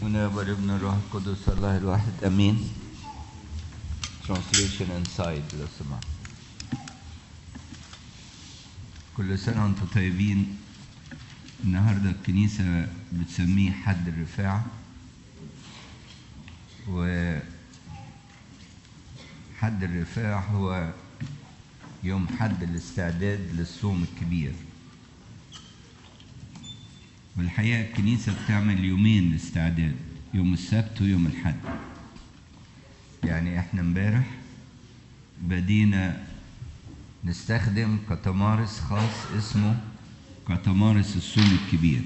بسم الله والابن الروح القدس الله الواحد امين translation inside لو سمحت كل سنة وانتم طيبين النهاردة الكنيسة بتسميه حد الرفاع و حد الرفاع هو يوم حد الاستعداد للصوم الكبير والحقيقة الكنيسة بتعمل يومين استعداد يوم السبت ويوم الحد يعني احنا امبارح بدينا نستخدم كتمارس خاص اسمه كتمارس الصوم الكبير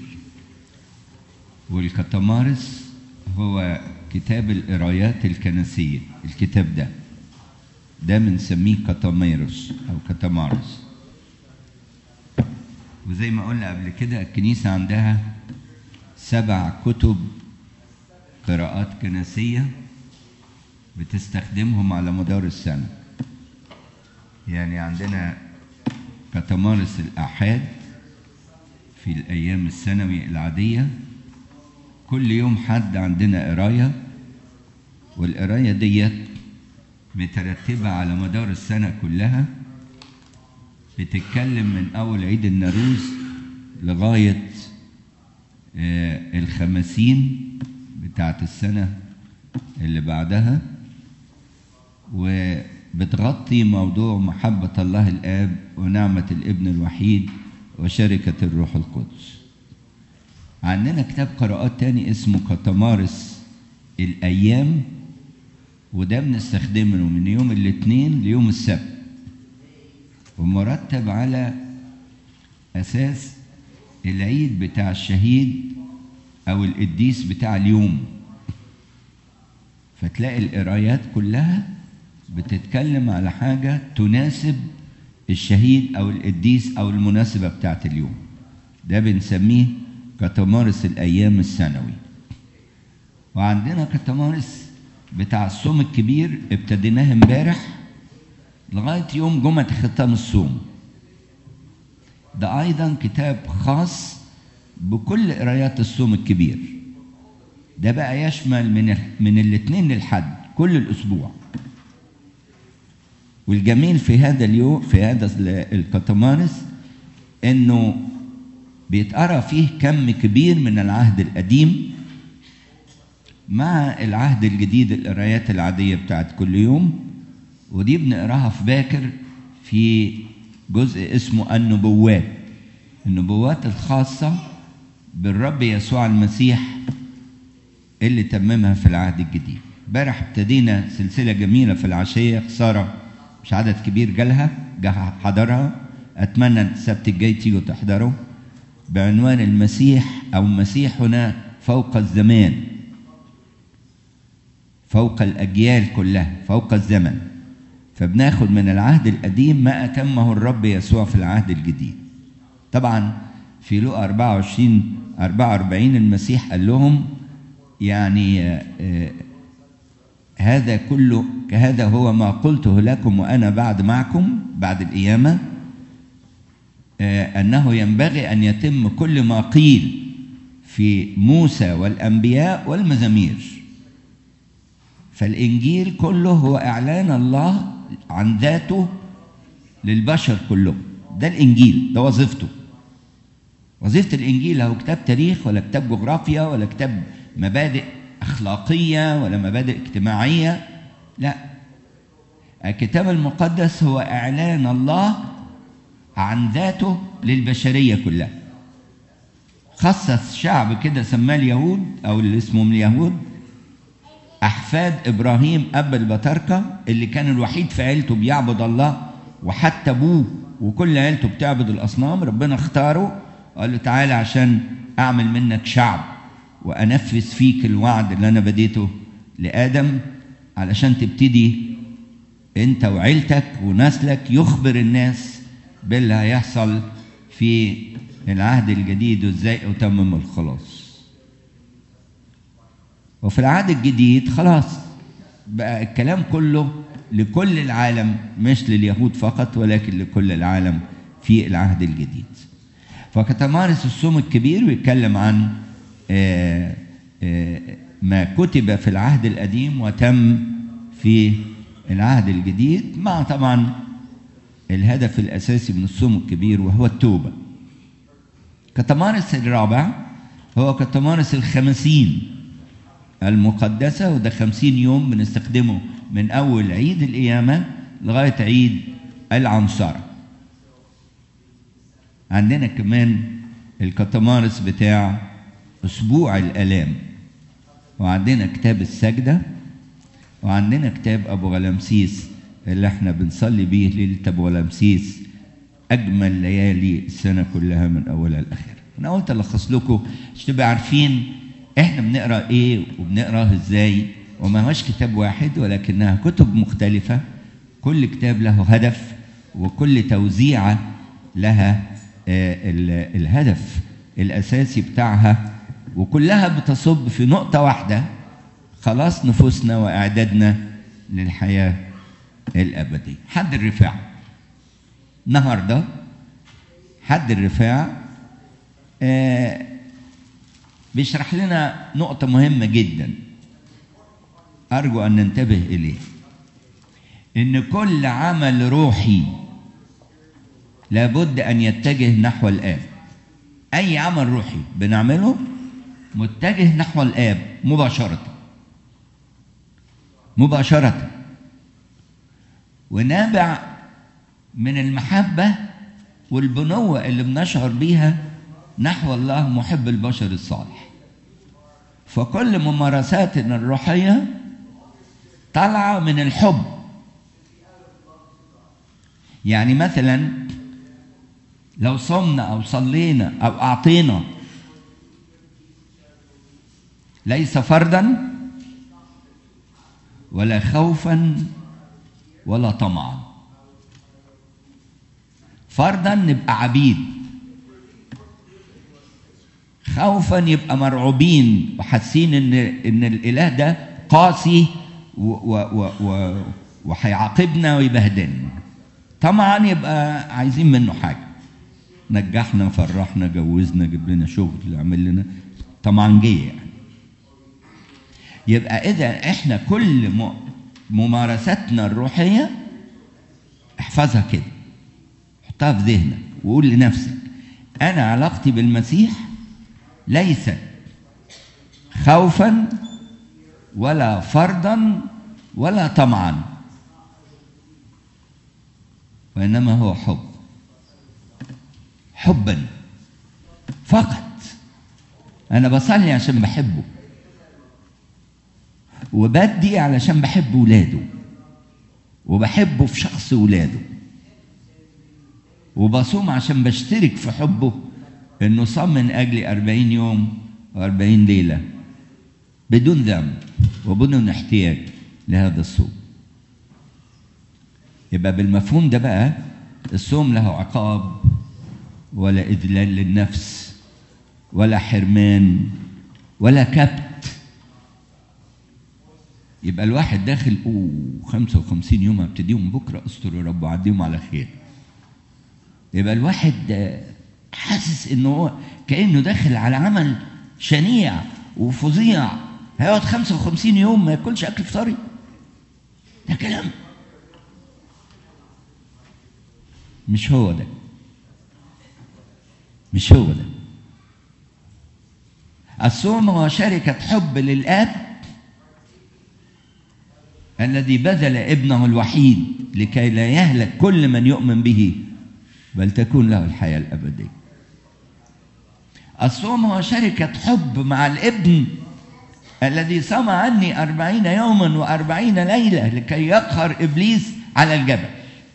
والكتمارس هو كتاب القرايات الكنسية الكتاب ده ده بنسميه كتمارس أو كتمارس وزي ما قلنا قبل كده الكنيسة عندها سبع كتب قراءات كنسية بتستخدمهم على مدار السنة يعني عندنا كتمارس الآحاد في الأيام السنوي العادية كل يوم حد عندنا قراية والقراية ديت مترتبة على مدار السنة كلها بتتكلم من أول عيد الناروز لغاية آه الخمسين بتاعت السنة اللي بعدها وبتغطي موضوع محبة الله الآب ونعمة الابن الوحيد وشركة الروح القدس عندنا كتاب قراءات تاني اسمه كتمارس الأيام وده بنستخدمه من يوم الاثنين ليوم السبت ومرتب على أساس العيد بتاع الشهيد أو القديس بتاع اليوم فتلاقي القرايات كلها بتتكلم على حاجة تناسب الشهيد أو القديس أو المناسبة بتاعت اليوم ده بنسميه كتمارس الأيام السنوي وعندنا كتمارس بتاع الصوم الكبير ابتديناه امبارح لغاية يوم جمعة ختام الصوم ده أيضا كتاب خاص بكل قرايات الصوم الكبير ده بقى يشمل من من الاثنين للحد كل الأسبوع والجميل في هذا اليوم في هذا الكتمارس انه بيتقرا فيه كم كبير من العهد القديم مع العهد الجديد القرايات العادية بتاعت كل يوم ودي بنقراها في باكر في جزء اسمه النبوات النبوات الخاصة بالرب يسوع المسيح اللي تممها في العهد الجديد امبارح ابتدينا سلسلة جميلة في العشية خسارة مش عدد كبير جالها جه حضرها أتمنى السبت الجاي تيجوا تحضروا بعنوان المسيح أو مسيحنا فوق الزمان فوق الأجيال كلها فوق الزمن فبناخد من العهد القديم ما أتمه الرب يسوع في العهد الجديد طبعا في لقا 24 44 المسيح قال لهم يعني آآ آآ هذا كله هذا هو ما قلته لكم وأنا بعد معكم بعد القيامة أنه ينبغي أن يتم كل ما قيل في موسى والأنبياء والمزامير فالإنجيل كله هو إعلان الله عن ذاته للبشر كلهم ده الإنجيل ده وظيفته وظيفة الإنجيل هو كتاب تاريخ ولا كتاب جغرافيا ولا كتاب مبادئ أخلاقية ولا مبادئ اجتماعية لا الكتاب المقدس هو إعلان الله عن ذاته للبشرية كلها خصص شعب كده سماه اليهود أو اللي اسمهم اليهود أحفاد إبراهيم أب البطاركة اللي كان الوحيد في عيلته بيعبد الله وحتى أبوه وكل عيلته بتعبد الأصنام ربنا اختاره وقال له تعالى عشان أعمل منك شعب وأنفذ فيك الوعد اللي أنا بديته لآدم علشان تبتدي أنت وعيلتك ونسلك يخبر الناس باللي هيحصل في العهد الجديد وازاي أتمم الخلاص وفي العهد الجديد خلاص بقى الكلام كله لكل العالم مش لليهود فقط ولكن لكل العالم في العهد الجديد فكتمارس الصوم الكبير بيتكلم عن آه، آه، ما كتب في العهد القديم وتم في العهد الجديد مع طبعا الهدف الأساسي من الصوم الكبير وهو التوبة كتمارس الرابع هو كتمارس الخمسين المقدسة وده خمسين يوم بنستخدمه من أول عيد القيامة لغاية عيد العنصرة عندنا كمان الكتمارس بتاع أسبوع الآلام وعندنا كتاب السجدة وعندنا كتاب أبو غلامسيس اللي احنا بنصلي بيه ليلة أبو غلامسيس أجمل ليالي السنة كلها من أولها لآخرها أنا قلت ألخص لكم عشان تبقى عارفين احنا بنقرا ايه وبنقراه ازاي وما هوش كتاب واحد ولكنها كتب مختلفة كل كتاب له هدف وكل توزيعة لها الهدف الأساسي بتاعها وكلها بتصب في نقطة واحدة خلاص نفوسنا وإعدادنا للحياة الأبدية حد الرفاع النهاردة حد الرفاع آه بيشرح لنا نقطة مهمة جدا أرجو أن ننتبه إليه إن كل عمل روحي لابد أن يتجه نحو الآب أي عمل روحي بنعمله متجه نحو الآب مباشرة مباشرة ونابع من المحبة والبنوة اللي بنشعر بيها نحو الله محب البشر الصالح فكل ممارساتنا الروحية طالعة من الحب يعني مثلا لو صمنا أو صلينا أو أعطينا ليس فردا ولا خوفا ولا طمعا فردا نبقى عبيد خوفا يبقى مرعوبين وحاسين ان ان الاله ده قاسي وهيعاقبنا ويبهدلنا طمعا يبقى عايزين منه حاجه نجحنا فرحنا جوزنا جيب لنا شغل عمل لنا طمعا جه يعني يبقى اذا احنا كل ممارساتنا الروحيه احفظها كده حطها في ذهنك وقول لنفسك انا علاقتي بالمسيح ليست خوفا ولا فرضا ولا طمعا وانما هو حب حبا فقط انا بصلي عشان بحبه وبدي علشان بحب ولاده وبحبه في شخص ولاده وبصوم عشان بشترك في حبه انه صام من اجلي أربعين يوم وأربعين ليلة بدون ذنب وبدون احتياج لهذا الصوم يبقى بالمفهوم ده بقى الصوم له عقاب ولا إذلال للنفس ولا حرمان ولا كبت يبقى الواحد داخل اوه 55 يوم هبتديهم بكره استر يا رب وعديهم على خير يبقى الواحد حاسس انه هو كانه داخل على عمل شنيع وفظيع هيقعد 55 يوم ما ياكلش اكل فطاري ده كلام مش هو ده مش هو ده الصوم هو شركة حب للآب الذي بذل ابنه الوحيد لكي لا يهلك كل من يؤمن به بل تكون له الحياة الأبدية الصوم هو شركة حب مع الابن الذي صام عني أربعين يوما وأربعين ليلة لكي يقهر إبليس على الجبل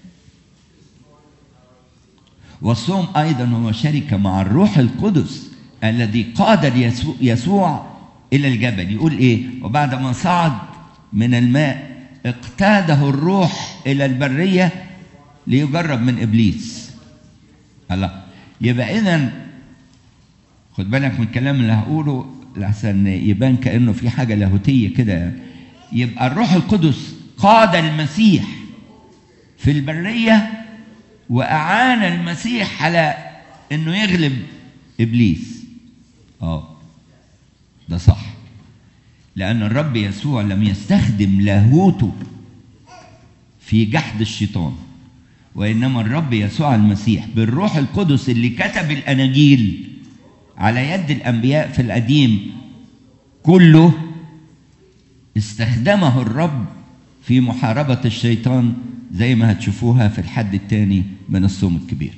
والصوم أيضا هو شركة مع الروح القدس الذي قاد يسوع, يسوع إلى الجبل يقول إيه وبعد ما صعد من الماء اقتاده الروح إلى البرية ليجرب من إبليس الله يبقى إذا خد بالك من الكلام اللي هقوله لحسن يبان كأنه في حاجة لاهوتية كده يبقى الروح القدس قاد المسيح في البرية وأعان المسيح على إنه يغلب إبليس اه ده صح لأن الرب يسوع لم يستخدم لاهوته في جحد الشيطان وإنما الرب يسوع المسيح بالروح القدس اللي كتب الأناجيل على يد الأنبياء في القديم كله استخدمه الرب في محاربة الشيطان زي ما هتشوفوها في الحد الثاني من الصوم الكبير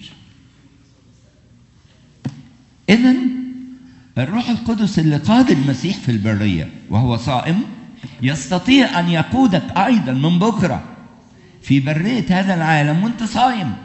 إذا الروح القدس اللي قاد المسيح في البرية وهو صائم يستطيع أن يقودك أيضا من بكرة في برية هذا العالم وانت صايم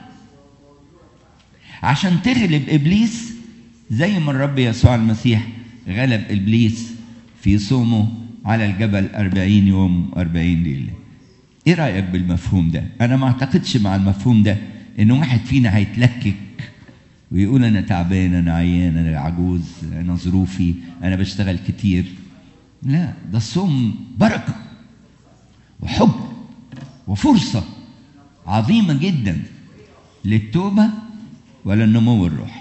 عشان تغلب إبليس زي ما الرب يسوع المسيح غلب إبليس في صومه على الجبل أربعين يوم أربعين ليلة إيه رأيك بالمفهوم ده؟ أنا ما أعتقدش مع المفهوم ده إن واحد فينا هيتلكك ويقول أنا تعبان أنا عيان أنا عجوز أنا ظروفي أنا بشتغل كتير لا ده الصوم بركة وحب وفرصة عظيمة جدا للتوبة وللنمو الروحي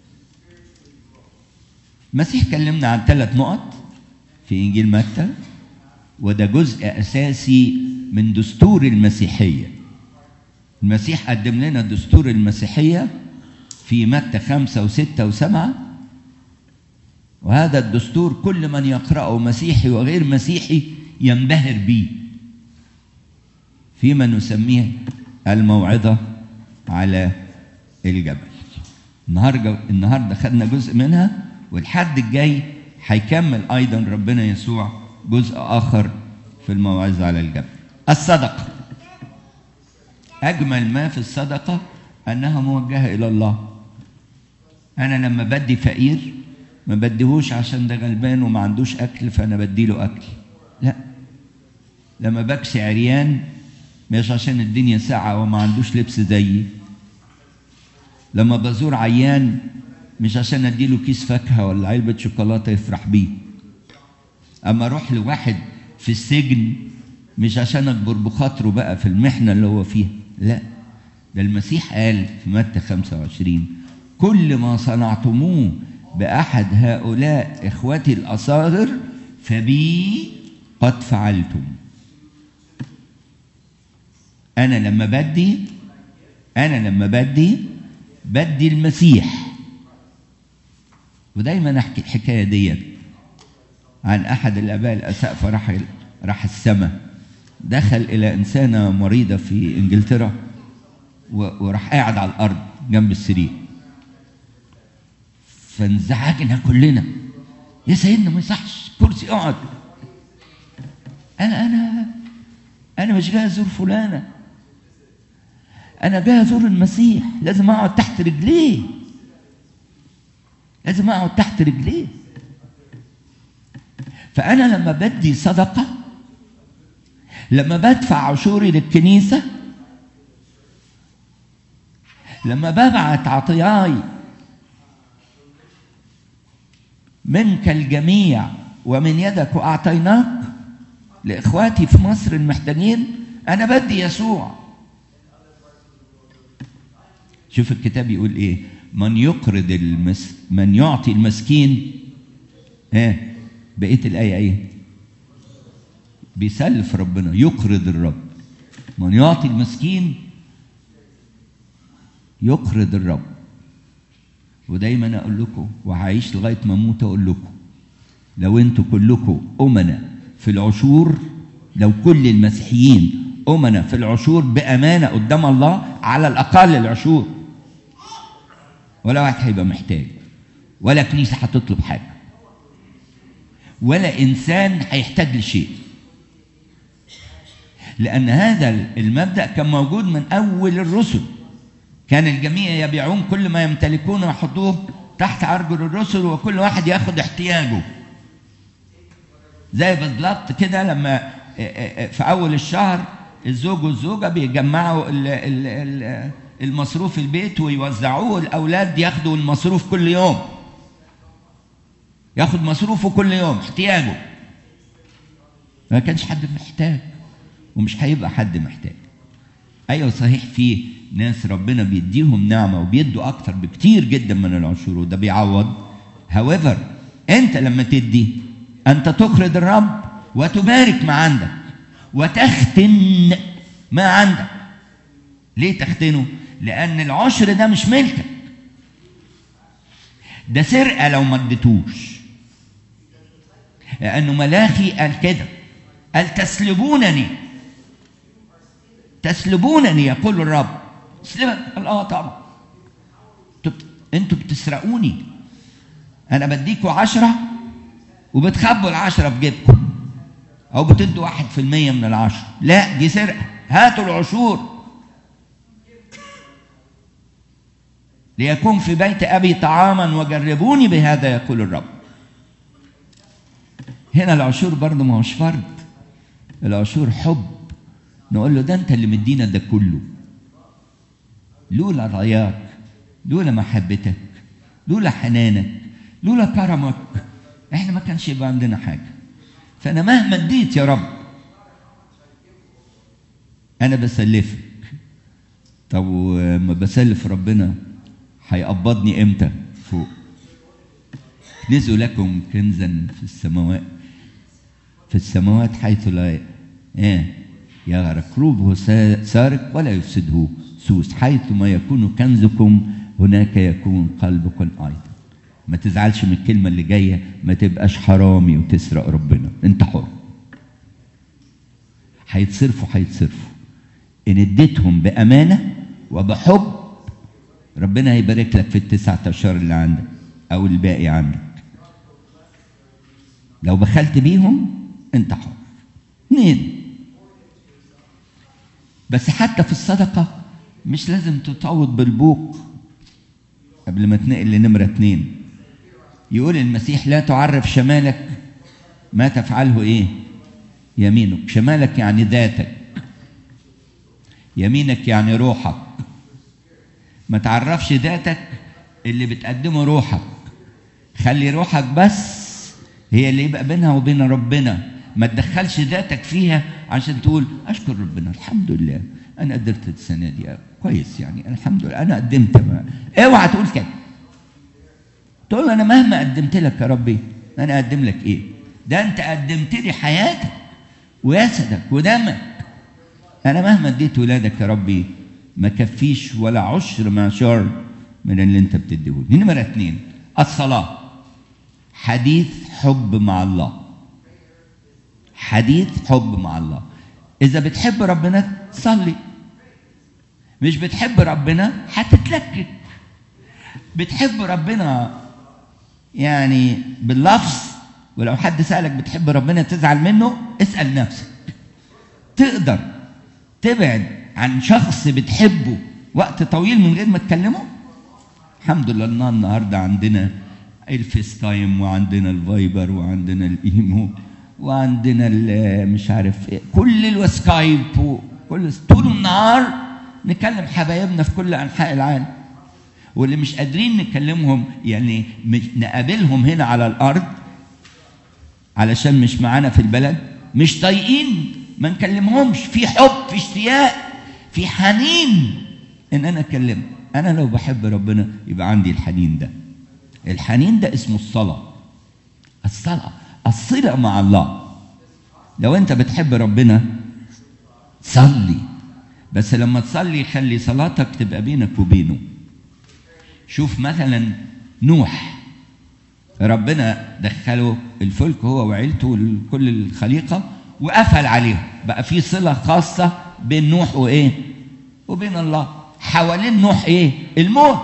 المسيح كلمنا عن ثلاث نقط في إنجيل متى وده جزء أساسي من دستور المسيحية المسيح قدم لنا دستور المسيحية في متى خمسة وستة وسبعة وهذا الدستور كل من يقرأه مسيحي وغير مسيحي ينبهر به فيما نسميه الموعظة على الجبل النهارده النهارده خدنا جزء منها والحد الجاي هيكمل ايضا ربنا يسوع جزء اخر في الموعظة على الجبل الصدقة اجمل ما في الصدقة انها موجهة الى الله انا لما بدي فقير ما بديهوش عشان ده غلبان وما عندوش اكل فانا بديله اكل لا لما بكسي عريان مش عشان الدنيا ساعة وما عندوش لبس زيي لما بزور عيان مش عشان اديله كيس فاكهة ولا علبة شوكولاتة يفرح بيه اما اروح لواحد في السجن مش عشان اكبر بخاطره بقى في المحنة اللي هو فيها لا ده المسيح قال في متى 25 كل ما صنعتموه بأحد هؤلاء إخوتي الأصاغر فبي قد فعلتم أنا لما بدي أنا لما بدي بدي المسيح ودايما أحكي الحكاية ديت عن أحد الآباء الأسقف راح راح السماء دخل إلى إنسانة مريضة في إنجلترا وراح قاعد على الأرض جنب السرير فانزعجنا كلنا يا سيدنا ما يصحش كرسي اقعد انا انا انا مش جاي ازور فلانه انا جاي ازور المسيح لازم اقعد تحت رجليه لازم اقعد تحت رجليه فانا لما بدي صدقه لما بدفع عشوري للكنيسه لما ببعت عطياي منك الجميع ومن يدك واعطيناك لاخواتي في مصر المحتاجين انا بدي يسوع شوف الكتاب يقول ايه من يقرض المس من يعطي المسكين ها بقيه الايه ايه بيسلف ربنا يقرض الرب من يعطي المسكين يقرض الرب ودايما اقول لكم وهعيش لغايه ما اموت اقول لكم لو انتوا كلكم امنا في العشور لو كل المسيحيين امنا في العشور بامانه قدام الله على الاقل العشور ولا واحد هيبقى محتاج ولا كنيسه هتطلب حاجه ولا انسان هيحتاج لشيء لان هذا المبدا كان موجود من اول الرسل كان الجميع يبيعون كل ما يمتلكون ويحطوه تحت ارجل الرسل وكل واحد ياخد احتياجه زي بالظبط كده لما في اول الشهر الزوج والزوجه بيجمعوا المصروف البيت ويوزعوه الاولاد ياخدوا المصروف كل يوم ياخد مصروفه كل يوم احتياجه ما كانش حد محتاج ومش هيبقى حد محتاج ايوه صحيح في ناس ربنا بيديهم نعمه وبيدوا اكتر بكتير جدا من العشور وده بيعوض however انت لما تدي انت تقرض الرب وتبارك ما عندك وتختن ما عندك ليه تختنه لان العشر ده مش ملكك ده سرقه لو ما اديتوش لانه ملاخي قال كده قال تسلبونني تسلبونني يقول الرب تسلبك قال اه طبعا انتوا بتسرقوني انا بديكوا عشرة وبتخبوا العشرة في جيبكم او بتدوا واحد في المية من العشرة لا دي سرقة هاتوا العشور ليكون في بيت ابي طعاما وجربوني بهذا يقول الرب هنا العشور برضه ما هوش فرض العشور حب نقول له ده انت اللي مدينا ده كله لولا رياك لولا محبتك لولا حنانك لولا كرمك احنا ما كانش يبقى عندنا حاجه فانا مهما اديت يا رب انا بسلفك طب وما بسلف ربنا هيقبضني امتى فوق نزوا لكم كنزا في السماوات في السماوات حيث لا ايه يغرق كروبه سارق ولا يفسده سوس حيث ما يكون كنزكم هناك يكون قلبكم ايضا ما تزعلش من الكلمه اللي جايه ما تبقاش حرامي وتسرق ربنا انت حر هيتصرفوا هيتصرفوا ان اديتهم بامانه وبحب ربنا هيبارك لك في التسعة اشهر اللي عندك او الباقي عندك لو بخلت بيهم انت حر اثنين بس حتى في الصدقه مش لازم تتعوض بالبوق قبل ما تنقل لنمرة اتنين يقول المسيح لا تعرف شمالك ما تفعله ايه يمينك شمالك يعني ذاتك يمينك يعني روحك ما تعرفش ذاتك اللي بتقدمه روحك خلي روحك بس هي اللي يبقى بينها وبين ربنا ما تدخلش ذاتك فيها عشان تقول اشكر ربنا الحمد لله انا قدرت السنه دي كويس يعني الحمد لله انا قدمت ما اوعى تقول كده تقول انا مهما قدمت لك يا ربي انا اقدم لك ايه ده انت قدمت لي حياتك وجسدك ودمك انا مهما اديت ولادك يا ربي ما كفيش ولا عشر معشار من اللي انت بتديهولي نمرة اتنين الصلاة حديث حب مع الله حديث حب مع الله إذا بتحب ربنا صلي مش بتحب ربنا هتتلكك بتحب ربنا يعني باللفظ ولو حد سألك بتحب ربنا تزعل منه اسأل نفسك تقدر تبعد عن شخص بتحبه وقت طويل من غير ما تكلمه الحمد لله النهارده عندنا الفيس تايم وعندنا الفايبر وعندنا الايمو وعندنا مش عارف ايه كل الوسكايب وكل طول النهار نكلم حبايبنا في كل انحاء العالم واللي مش قادرين نكلمهم يعني نقابلهم هنا على الارض علشان مش معانا في البلد مش طايقين ما نكلمهمش في حب في اشتياق في حنين ان انا اكلمه انا لو بحب ربنا يبقى عندي الحنين ده الحنين ده اسمه الصلاه الصلاه الصله مع الله لو انت بتحب ربنا صلي بس لما تصلي خلي صلاتك تبقى بينك وبينه شوف مثلا نوح ربنا دخله الفلك هو وعيلته وكل الخليقة وقفل عليهم بقى في صلة خاصة بين نوح وإيه وبين الله حوالين نوح إيه الموت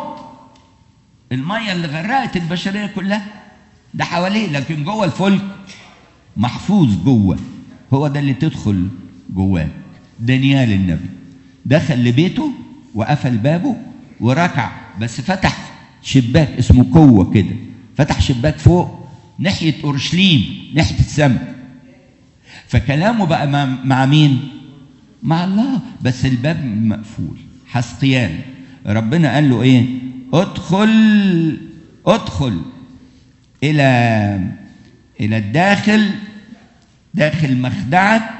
المية اللي غرقت البشرية كلها ده حواليه لكن جوه الفلك محفوظ جوه هو ده اللي تدخل جواه دانيال النبي دخل لبيته وقفل بابه وركع بس فتح شباك اسمه قوة كده فتح شباك فوق ناحية أورشليم ناحية السماء فكلامه بقى مع, مع مين؟ مع الله بس الباب مقفول حسقيان ربنا قال له ايه؟ ادخل ادخل إلى إلى الداخل داخل مخدعك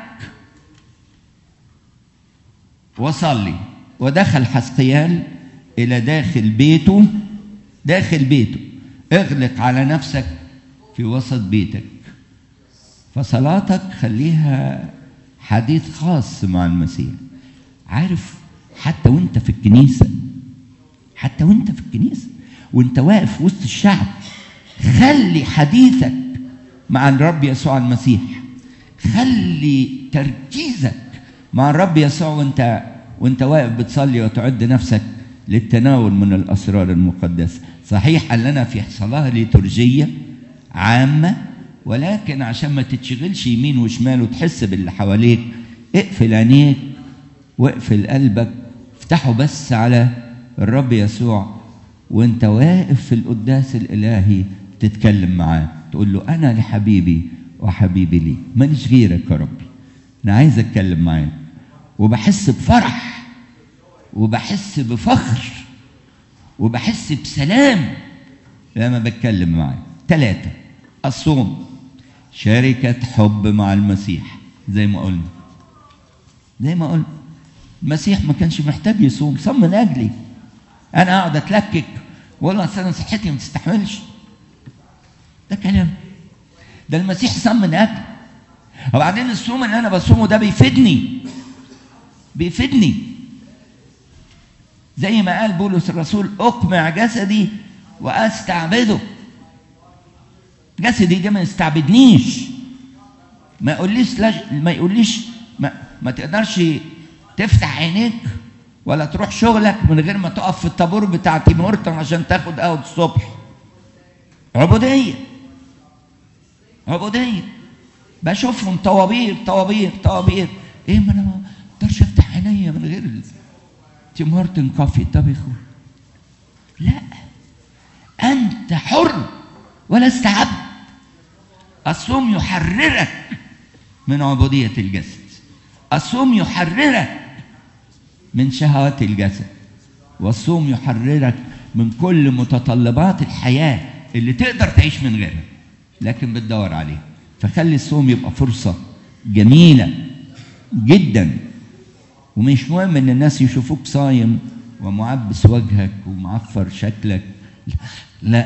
وصلي ودخل حسقيال إلى داخل بيته داخل بيته اغلق على نفسك في وسط بيتك فصلاتك خليها حديث خاص مع المسيح عارف حتى وانت في الكنيسة حتى وانت في الكنيسة وانت واقف وسط الشعب خلي حديثك مع الرب يسوع المسيح خلي تركيزك مع الرب يسوع وانت وانت واقف بتصلي وتعد نفسك للتناول من الاسرار المقدسه صحيح ان لنا في صلاه ليتورجيه عامه ولكن عشان ما تتشغلش يمين وشمال وتحس باللي حواليك اقفل عينيك واقفل قلبك افتحه بس على الرب يسوع وانت واقف في القداس الالهي تتكلم معاه تقول له انا لحبيبي وحبيبي لي ماليش غيرك يا ربي انا عايز اتكلم معاك وبحس بفرح وبحس بفخر وبحس بسلام لما بتكلم معاه ثلاثة الصوم شركة حب مع المسيح زي ما قلنا زي ما قلنا المسيح ما كانش محتاج يصوم صام من اجلي انا اقعد اتلكك واقول له اصل انا صحتي ما تستحملش ده كلام ده المسيح صام من اجلي وبعدين الصوم اللي انا بصومه ده بيفيدني بيفيدني زي ما قال بولس الرسول اقمع جسدي واستعبده جسدي ده ما يستعبدنيش ما يقوليش لج... ما يقوليش ما, ما تقدرش تفتح عينيك ولا تروح شغلك من غير ما تقف في الطابور بتاع تيم هورتون عشان تاخد قهوه الصبح عبوديه عبوديه بشوفهم طوابير طوابير طوابير ايه ما انا ما اقدرش افتح عينيا من غير تيم هورتون كافي طب يا اخويا لا انت حر ولست عبد الصوم يحررك من عبوديه الجسد الصوم يحررك من شهوات الجسد والصوم يحررك من كل متطلبات الحياه اللي تقدر تعيش من غيرها لكن بتدور عليها فخلي الصوم يبقى فرصه جميله جدا ومش مهم ان الناس يشوفوك صايم ومعبس وجهك ومعفر شكلك لا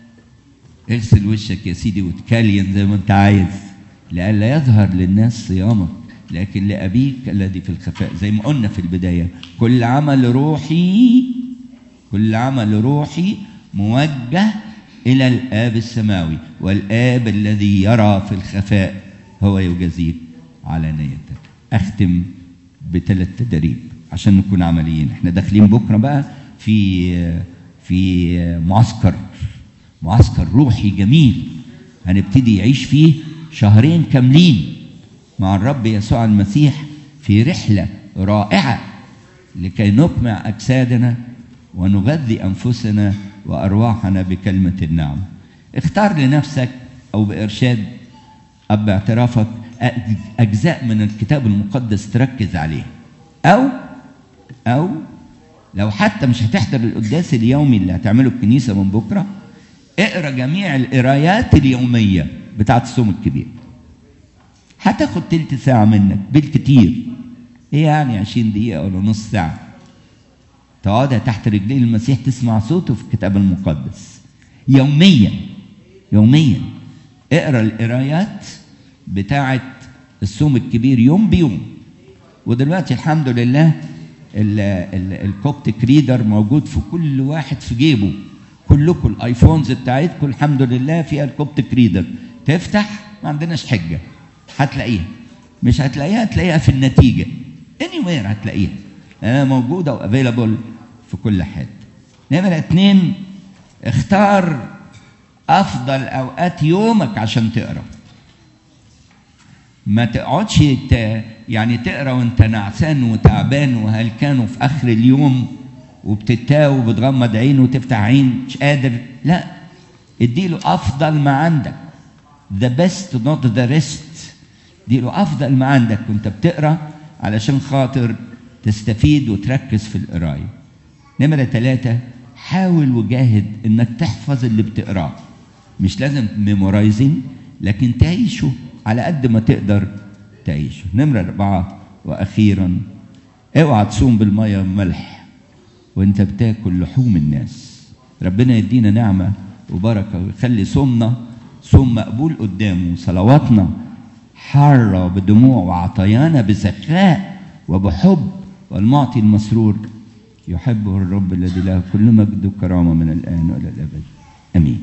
اغسل وشك يا سيدي وتكلين زي ما انت عايز لئلا يظهر للناس صيامك لكن لأبيك الذي في الخفاء زي ما قلنا في البداية كل عمل روحي كل عمل روحي موجه إلى الآب السماوي والآب الذي يرى في الخفاء هو يجازيك على نيتك أختم بثلاث تدريب عشان نكون عمليين احنا داخلين بكرة بقى في في معسكر معسكر روحي جميل هنبتدي يعيش فيه شهرين كاملين مع الرب يسوع المسيح في رحله رائعه لكي نقمع اجسادنا ونغذي انفسنا وارواحنا بكلمه النعم. اختار لنفسك او بارشاد او باعترافك اجزاء من الكتاب المقدس تركز عليها. او او لو حتى مش هتحضر القداس اليومي اللي هتعمله الكنيسه من بكره اقرا جميع القرايات اليوميه بتاعت الصوم الكبير. هتاخد تلت ساعة منك بالكتير ايه يعني عشرين دقيقة ولا نص ساعة تقعدها تحت رجلين المسيح تسمع صوته في الكتاب المقدس يوميا يوميا اقرا القرايات بتاعة الصوم الكبير يوم بيوم ودلوقتي الحمد لله الكوبتك ريدر موجود في كل واحد في جيبه كلكم الايفونز بتاعتكم الحمد لله فيها الكوبتك ريدر تفتح ما عندناش حجه هتلاقيها مش هتلاقيها هتلاقيها في النتيجه anywhere هتلاقيها لانها موجوده وافيلابل في كل حته نمرة اتنين اختار افضل اوقات يومك عشان تقرا ما تقعدش ت... يعني تقرا وانت نعسان وتعبان وهلكان وفي اخر اليوم وبتتاوب وبتغمض عين وتفتح عين مش قادر لا اديله افضل ما عندك the best not the rest دي له افضل ما عندك وانت بتقرا علشان خاطر تستفيد وتركز في القرايه نمرة ثلاثة حاول وجاهد انك تحفظ اللي بتقراه مش لازم ميمورايزنج لكن تعيشه على قد ما تقدر تعيشه نمرة أربعة وأخيرا اوعى تصوم بالمية والملح وانت بتاكل لحوم الناس ربنا يدينا نعمة وبركة ويخلي صومنا صوم مقبول قدامه صلواتنا حارة بدموع وعطيانا بسخاء وبحب والمعطي المسرور يحبه الرب الذي له كل مجد وكرامة من الآن وإلى الأبد آمين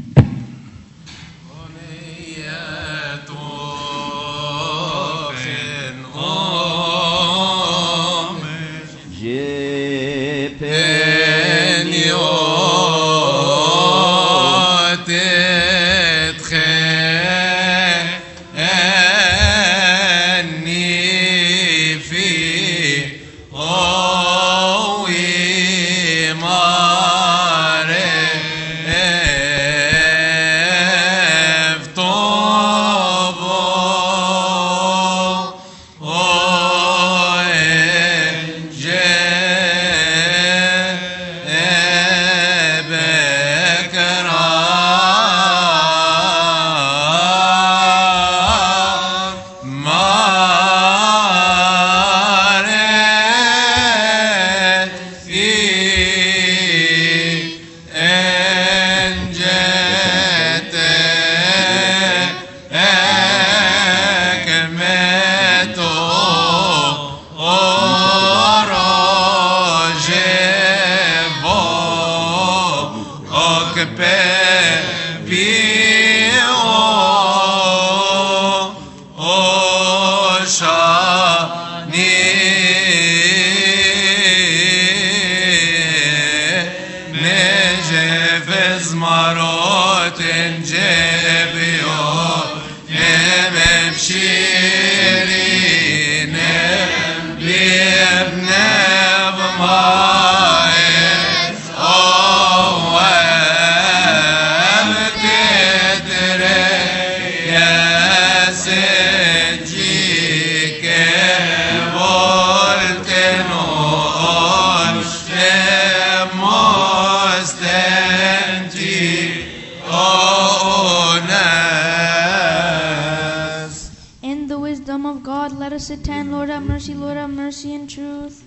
In the wisdom of God, let us attend. Lord have mercy, Lord have mercy and truth.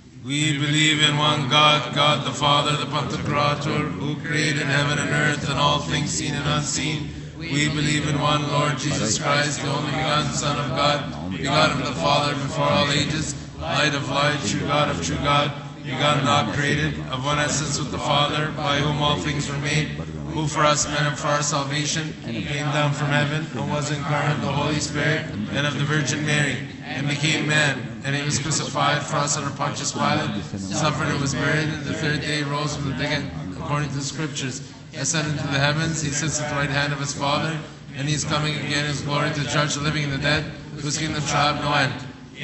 We believe in one God, God the Father, the Pantocrator, who created heaven and earth and all things seen and unseen. We believe in one Lord Jesus Christ, the only begotten Son of God, begotten of the Father before all ages, light of light, true God of true God, begotten not created, of one essence with the Father, by whom all things were made, who for us men and for our salvation came down from heaven and was incarnate of the Holy Spirit and of the Virgin Mary, and became man. And he was crucified for us under Pontius Pilate, suffered and was buried, and the third day rose from the dead, according to the Scriptures. Ascended into the heavens, he sits at the right hand of his Father, and he is coming again in his glory to judge the living and the dead, whose kingdom shall have no end.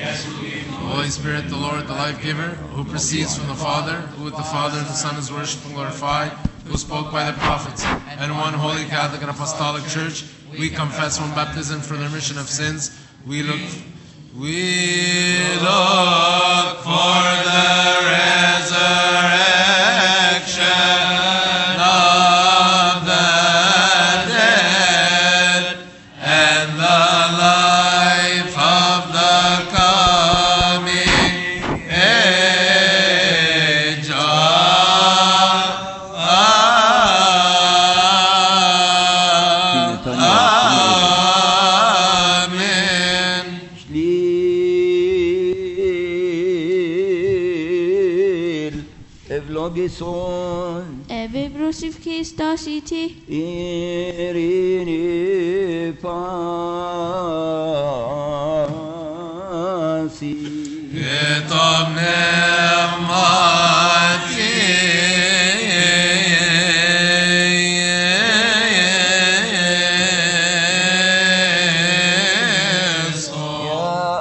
The Holy Spirit, the Lord, the life giver, who proceeds from the Father, who with the Father and the Son is worshipped and glorified, who spoke by the prophets, and one holy Catholic and Apostolic Church, we confess one baptism for the remission of sins. We look we look for the resurrection of the dead and the life of the coming age. Amen. Schliel, Evlogison, Eve brosif ki stasiti, Irini Pasi. Et omnes